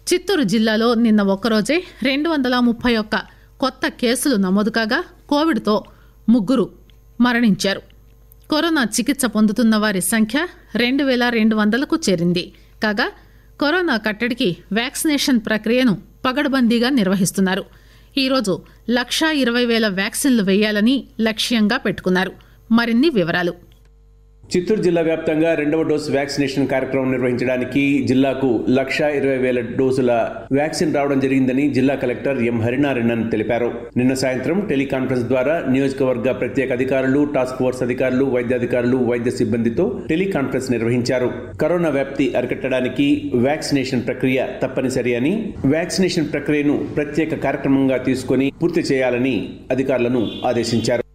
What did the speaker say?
చిత్తూరు జిల్లాలో నిన్న ఒక్కరోజే రెండు వందల ముప్పై ఒక్క కొత్త కేసులు నమోదు కాగా కోవిడ్తో ముగ్గురు మరణించారు కరోనా చికిత్స పొందుతున్న వారి సంఖ్య రెండు వేల రెండు వందలకు చేరింది కాగా కరోనా కట్టడికి వ్యాక్సినేషన్ ప్రక్రియను పగడ్బందీగా నిర్వహిస్తున్నారు ఈరోజు లక్షా ఇరవై వేల వ్యాక్సిన్లు వేయాలని లక్ష్యంగా పెట్టుకున్నారు మరిన్ని వివరాలు చిత్తూరు జిల్లా వ్యాప్తంగా రెండవ డోసు వ్యాక్సినేషన్ కార్యక్రమం నిర్వహించడానికి జిల్లాకు లక్ష ఇరవై వేల డోసుల వ్యాక్సిన్ రావడం జరిగిందని జిల్లా కలెక్టర్ ఎం హరినారాయణన్ తెలిపారు నిన్న సాయంత్రం టెలికాన్ఫరెన్స్ ద్వారా నియోజకవర్గ ప్రత్యేక అధికారులు టాస్క్ ఫోర్స్ అధికారులు వైద్యాధికారులు వైద్య సిబ్బందితో టెలికాన్ఫరెన్స్ నిర్వహించారు కరోనా వ్యాప్తి అరికట్టడానికి వ్యాక్సినేషన్ ప్రక్రియ తప్పనిసరి అని వ్యాక్సినేషన్ ప్రక్రియను ప్రత్యేక కార్యక్రమంగా తీసుకుని పూర్తి చేయాలని అధికారులను ఆదేశించారు